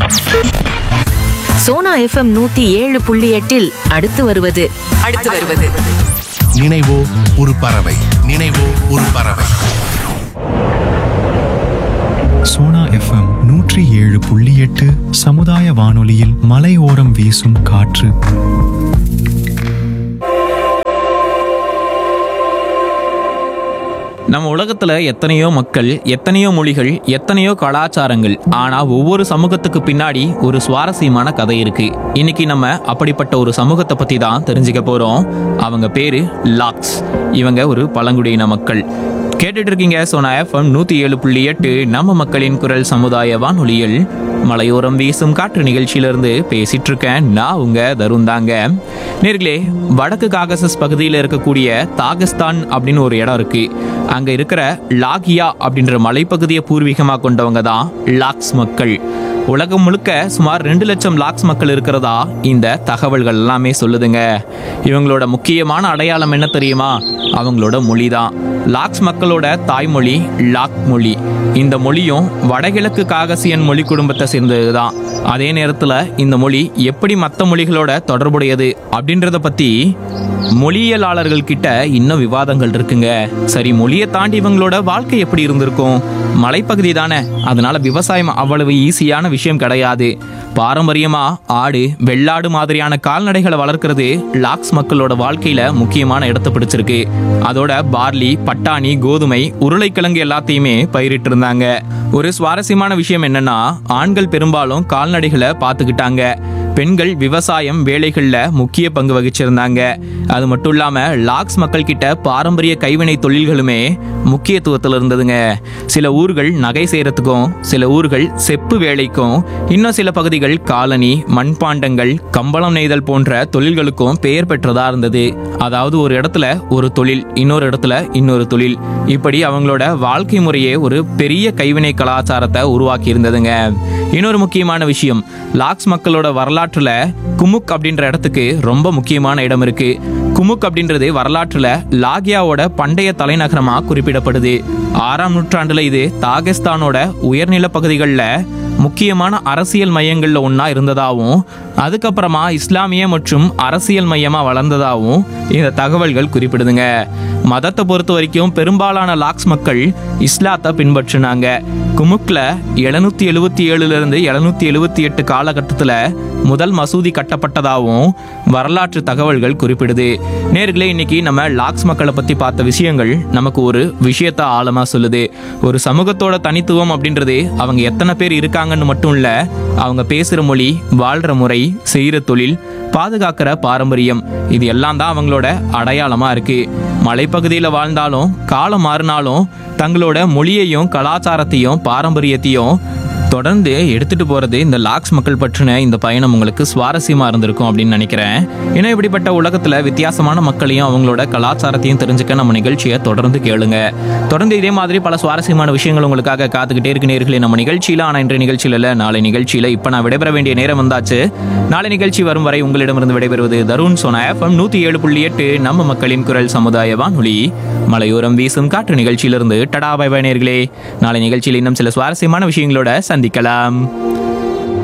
Sona FM நூத்தி ஏழு புள்ளி எட்டில் அடுத்து வருவது அடுத்து வருவது நினைவோ ஒரு பறவை நினைவோ ஒரு பறவை சோனா எஃப்எம் நூற்றி ஏழு புள்ளி எட்டு சமுதாய வானொலியில் மலையோரம் வீசும் காற்று நம்ம உலகத்துல எத்தனையோ மக்கள் எத்தனையோ மொழிகள் எத்தனையோ கலாச்சாரங்கள் ஆனா ஒவ்வொரு சமூகத்துக்கு பின்னாடி ஒரு சுவாரஸ்யமான கதை இருக்கு இன்னைக்கு நம்ம அப்படிப்பட்ட ஒரு சமூகத்தை பத்தி தான் தெரிஞ்சுக்க போறோம் அவங்க பேரு லாக்ஸ் இவங்க ஒரு பழங்குடியின மக்கள் கேட்டுட்டு இருக்கீங்க சோனா எஃப்எம் நூத்தி ஏழு புள்ளி எட்டு நம்ம மக்களின் குரல் சமுதாய வானொலியில் மலையோரம் வீசும் காற்று நிகழ்ச்சியிலிருந்து பேசிட்டு இருக்கேன் நான் உங்க தருண் தாங்க நேர்களே வடக்கு காகசஸ் பகுதியில் இருக்கக்கூடிய தாகஸ்தான் அப்படின்னு ஒரு இடம் இருக்கு அங்க இருக்கிற லாகியா அப்படின்ற மலைப்பகுதியை பூர்வீகமா கொண்டவங்க தான் லாக்ஸ் மக்கள் உலகம் முழுக்க சுமார் ரெண்டு லட்சம் லாக்ஸ் மக்கள் இருக்கிறதா இந்த தகவல்கள் எல்லாமே சொல்லுதுங்க இவங்களோட முக்கியமான அடையாளம் என்ன தெரியுமா அவங்களோட மொழி தான் லாக்ஸ் மக்களோட தாய்மொழி லாக் மொழி இந்த மொழியும் வடகிழக்கு காகசியன் மொழி குடும்பத்தை சேர்ந்தது தான் அதே நேரத்தில் இந்த மொழி எப்படி மற்ற மொழிகளோட தொடர்புடையது அப்படின்றத பற்றி மொழியியலாளர்கள் கிட்ட இன்னும் விவாதங்கள் இருக்குங்க சரி மொழியை தாண்டி இவங்களோட வாழ்க்கை எப்படி இருந்திருக்கும் மலைப்பகுதி தானே அதனால விவசாயம் அவ்வளவு ஈஸியான விஷயம் கிடையாது பாரம்பரியமா ஆடு வெள்ளாடு மாதிரியான கால்நடைகளை வளர்க்கறது லாக்ஸ் மக்களோட வாழ்க்கையில முக்கியமான இடத்தை பிடிச்சிருக்கு அதோட பார்லி பட்டாணி கோதுமை உருளைக்கிழங்கு எல்லாத்தையுமே பயிரிட்டு இருந்தாங்க ஒரு சுவாரஸ்யமான விஷயம் என்னன்னா ஆண்கள் பெரும்பாலும் கால்நடைகளை பார்த்துக்கிட்டாங்க பெண்கள் விவசாயம் வேலைகள்ல முக்கிய பங்கு வகிச்சிருந்தாங்க அது மட்டும் இல்லாம லாக்ஸ் மக்கள் கிட்ட பாரம்பரிய கைவினை தொழில்களுமே முக்கியத்துவத்தில் இருந்ததுங்க சில ஊர்கள் நகை செய்யறதுக்கும் சில ஊர்கள் செப்பு வேலைக்கும் இன்னும் சில பகுதிகள் காலனி மண்பாண்டங்கள் கம்பளம் நெய்தல் போன்ற தொழில்களுக்கும் பெயர் பெற்றதா இருந்தது அதாவது ஒரு இடத்துல ஒரு தொழில் இன்னொரு இடத்துல இன்னொரு தொழில் இப்படி அவங்களோட வாழ்க்கை முறையே ஒரு பெரிய கைவினை கலாச்சாரத்தை உருவாக்கி இருந்ததுங்க இன்னொரு முக்கியமான விஷயம் லாக்ஸ் மக்களோட வரலாற்றுல குமுக் அப்படின்ற இடத்துக்கு ரொம்ப முக்கியமான இடம் இருக்கு குமுக் அப்படின்றது வரலாற்றுல லாகியாவோட பண்டைய தலைநகரமா குறிப்பிடப்படுது ஆறாம் நூற்றாண்டுல இது தாகஸ்தானோட உயர்நில பகுதிகளில் முக்கியமான அரசியல் மையங்கள்ல ஒன்றா இருந்ததாகவும் அதுக்கப்புறமா இஸ்லாமிய மற்றும் அரசியல் மையமா வளர்ந்ததாகவும் இந்த தகவல்கள் குறிப்பிடுதுங்க மதத்தை பொறுத்த வரைக்கும் பெரும்பாலான லாக்ஸ் மக்கள் இஸ்லாத்தை பின்பற்றினாங்க குமுக்ல எழுநூத்தி எழுபத்தி ஏழுல இருந்து எழுநூத்தி எழுபத்தி எட்டு காலகட்டத்தில் முதல் மசூதி கட்டப்பட்டதாகவும் வரலாற்று தகவல்கள் குறிப்பிடுது நேர்களே இன்னைக்கு நம்ம லாக்ஸ் மக்களை பத்தி பார்த்த விஷயங்கள் நமக்கு ஒரு விஷயத்த ஆழமா சொல்லுது ஒரு சமூகத்தோட தனித்துவம் அப்படின்றது அவங்க எத்தனை பேர் இருக்காங்கன்னு மட்டும் இல்ல அவங்க பேசுற மொழி வாழ்ற முறை செய்யற தொழில் பாதுகாக்கிற பாரம்பரியம் இது எல்லாம் தான் அவங்களோட அடையாளமா இருக்கு மலைப்பகுதியில் வாழ்ந்தாலும் காலம் மாறினாலும் தங்களோட மொழியையும் கலாச்சாரத்தையும் பாரம்பரியத்தையும் தொடர்ந்து எடுத்துட்டு போறது இந்த லாக்ஸ் மக்கள் பற்றின இந்த பயணம் உங்களுக்கு சுவாரஸ்யமா இருந்திருக்கும் அப்படின்னு நினைக்கிறேன் ஏன்னா இப்படிப்பட்ட உலகத்துல வித்தியாசமான மக்களையும் அவங்களோட கலாச்சாரத்தையும் தெரிஞ்சுக்க நம்ம நிகழ்ச்சியை தொடர்ந்து கேளுங்க தொடர்ந்து இதே மாதிரி பல சுவாரஸ்யமான விஷயங்கள் உங்களுக்காக காத்துக்கிட்டே இருக்கு நேர்களே நம்ம நிகழ்ச்சியில ஆனா இன்றைய நிகழ்ச்சியில இல்ல நாளை நிகழ்ச்சியில இப்ப நான் விடைபெற வேண்டிய நேரம் வந்தாச்சு நாளை நிகழ்ச்சி வரும் வரை உங்களிடமிருந்து விடைபெறுவது தருண் சோனா எஃப்எம் நூத்தி ஏழு புள்ளி எட்டு நம்ம மக்களின் குரல் சமுதாய வானொலி மலையோரம் வீசும் காற்று நிகழ்ச்சியிலிருந்து டடா பை பை நேர்களே நாளை நிகழ்ச்சியில் இன்னும் சில சுவாரஸ்யமான விஷயங்களோட சந்திக்கலாம்